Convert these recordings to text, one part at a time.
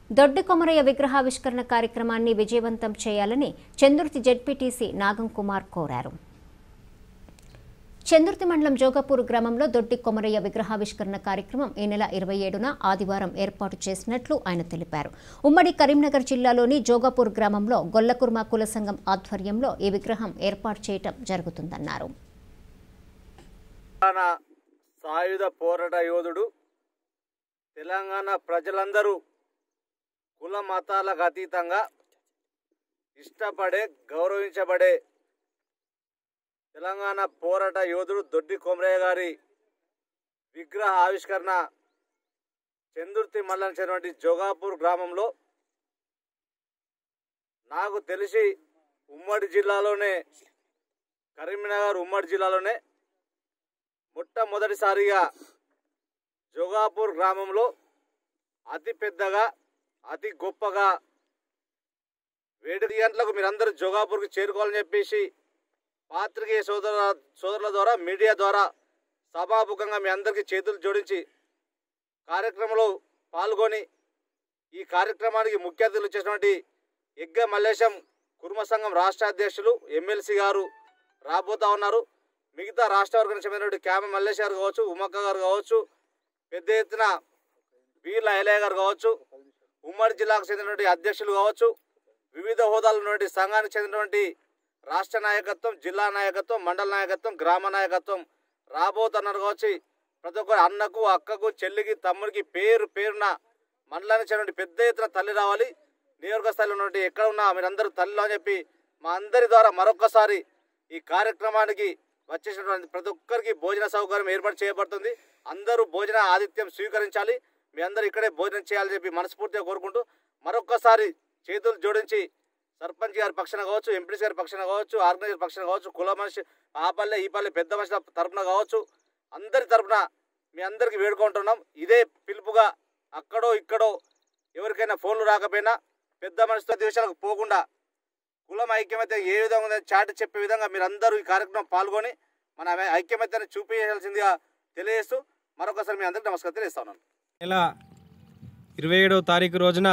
దొడ్డి కొమరయ్య విగ్రహావిష్కరణ కార్యక్రమాన్ని విజయవంతం చేయాలని చందుర్తి జెడ్పీటీసీ నాగం కుమార్ కోరారు చందుర్తి మండలం జోగాపూర్ గ్రామంలో దొడ్డి కొమరయ్య విగ్రహావిష్కరణ కార్యక్రమం ఈ నెల ఇరవై ఏడున ఆదివారం ఏర్పాటు చేసినట్లు ఆయన తెలిపారు ఉమ్మడి కరీంనగర్ జిల్లాలోని జోగాపూర్ గ్రామంలో గొల్లకుర్మ కుల సంఘం ఆధ్వర్యంలో ఈ విగ్రహం ఏర్పాటు చేయటం జరుగుతుందన్నారు తెలంగాణ సాయుధ పోరాట యోధుడు తెలంగాణ ప్రజలందరూ కుల మతాలకు అతీతంగా ఇష్టపడే గౌరవించబడే తెలంగాణ పోరాట యోధుడు దొడ్డి కొమరయ్య గారి విగ్రహ ఆవిష్కరణ చందుర్తి మండలం చెందినటువంటి జోగాపూర్ గ్రామంలో నాకు తెలిసి ఉమ్మడి జిల్లాలోనే కరీంనగర్ ఉమ్మడి జిల్లాలోనే మొట్టమొదటిసారిగా జోగాపూర్ గ్రామంలో అతి పెద్దగా అతి గొప్పగా వేడి గంటలకు మీరందరూ జోగాపూర్కి చేరుకోవాలని చెప్పేసి పాత్రికేయ సోదరుల సోదరుల ద్వారా మీడియా ద్వారా సభాముఖంగా మీ అందరికీ చేతులు జోడించి కార్యక్రమంలో పాల్గొని ఈ కార్యక్రమానికి ముఖ్య అతిథులు చేసినటువంటి ఎగ్గ మల్లేశం కుర్మ సంఘం రాష్ట్ర అధ్యక్షులు ఎమ్మెల్సీ గారు రాబోతా ఉన్నారు మిగతా రాష్ట్ర వర్గానికి చెందినటువంటి క్యామ మల్లేష్ గారు కావచ్చు ఉమ్మక్క గారు కావచ్చు పెద్ద ఎత్తున బీర్ల ఐలయ్య గారు కావచ్చు ఉమ్మడి జిల్లాకు చెందినటువంటి అధ్యక్షులు కావచ్చు వివిధ హోదాలు ఉన్నటువంటి సంఘానికి చెందినటువంటి రాష్ట్ర నాయకత్వం జిల్లా నాయకత్వం మండల నాయకత్వం గ్రామ నాయకత్వం రాబోతున్నారు కావచ్చు ప్రతి ఒక్కరు అన్నకు అక్కకు చెల్లికి తమ్ముడికి పేరు పేరున మండలానికి చెందినటువంటి పెద్ద ఎత్తున తల్లి రావాలి నియోజక స్థాయిలో ఉన్నటువంటి ఎక్కడ ఉన్నా మీరందరూ తల్లిలో అని చెప్పి మా అందరి ద్వారా మరొకసారి ఈ కార్యక్రమానికి వచ్చేసినటువంటి ప్రతి ఒక్కరికి భోజన సౌకర్యం ఏర్పాటు చేయబడుతుంది అందరూ భోజన ఆతిథ్యం స్వీకరించాలి మీ అందరూ ఇక్కడే భోజనం చేయాలని చెప్పి మనస్ఫూర్తిగా కోరుకుంటూ మరొక్కసారి చేతులు జోడించి సర్పంచ్ గారి పక్షాన కావచ్చు ఎంపీసీ గారి పక్షాన కావచ్చు ఆర్గనైజర్ పక్షాన కావచ్చు కుల మనిషి ఆ పల్లె ఈ పల్లె పెద్ద మనుషుల తరపున కావచ్చు అందరి తరపున మీ అందరికీ వేడుకుంటున్నాం ఇదే పిలుపుగా అక్కడో ఇక్కడో ఎవరికైనా ఫోన్లు రాకపోయినా పెద్ద మనిషితో దేశాలకు పోకుండా కులం ఐక్యమత్య ఏ విధంగా ఉందని చాటి చెప్పే విధంగా మీరందరూ ఈ కార్యక్రమం పాల్గొని మన ఐక్యమత్యాన్ని చూపించాల్సిందిగా తెలియజేస్తూ మరొకసారి మీ అందరికీ నమస్కారం తెలియజేస్తా ఉన్నాను నెల ఇరవై ఏడవ తారీఖు రోజున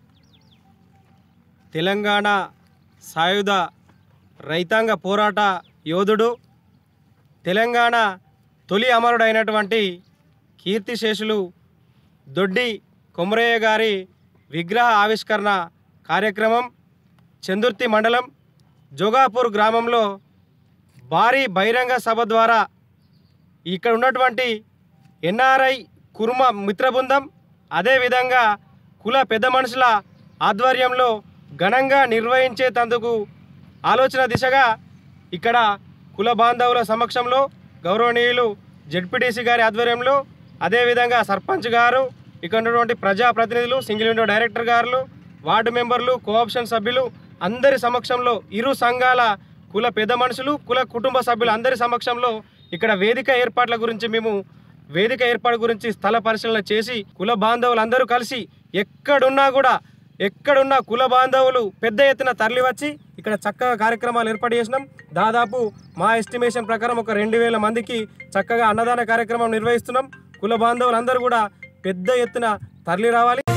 తెలంగాణ సాయుధ రైతాంగ పోరాట యోధుడు తెలంగాణ తొలి అమరుడైనటువంటి కీర్తిశేషులు దొడ్డి కొమరయ్య గారి విగ్రహ ఆవిష్కరణ కార్యక్రమం చందుర్తి మండలం జోగాపూర్ గ్రామంలో భారీ బహిరంగ సభ ద్వారా ఇక్కడ ఉన్నటువంటి ఎన్ఆర్ఐ కుర్మ మిత్ర బృందం అదేవిధంగా కుల పెద్ద మనుషుల ఆధ్వర్యంలో ఘనంగా నిర్వహించేటందుకు ఆలోచన దిశగా ఇక్కడ కుల బాంధవుల సమక్షంలో గౌరవనీయులు జడ్పీటీసీ గారి ఆధ్వర్యంలో అదేవిధంగా సర్పంచ్ గారు ఇక్కడ ఉన్నటువంటి ప్రజాప్రతినిధులు సింగిల్ విండో డైరెక్టర్ గారు వార్డు మెంబర్లు కోఆప్షన్ సభ్యులు అందరి సమక్షంలో ఇరు సంఘాల కుల పెద్ద మనుషులు కుల కుటుంబ సభ్యులు అందరి సమక్షంలో ఇక్కడ వేదిక ఏర్పాట్ల గురించి మేము వేదిక ఏర్పాటు గురించి స్థల పరిశీలన చేసి కుల బాంధవులు అందరూ కలిసి ఎక్కడున్నా కూడా ఎక్కడున్న కుల బాంధవులు పెద్ద ఎత్తున తరలి వచ్చి ఇక్కడ చక్కగా కార్యక్రమాలు ఏర్పాటు చేసినాం దాదాపు మా ఎస్టిమేషన్ ప్రకారం ఒక రెండు వేల మందికి చక్కగా అన్నదాన కార్యక్రమం నిర్వహిస్తున్నాం కుల బాంధవులు అందరూ కూడా పెద్ద ఎత్తున తరలి రావాలి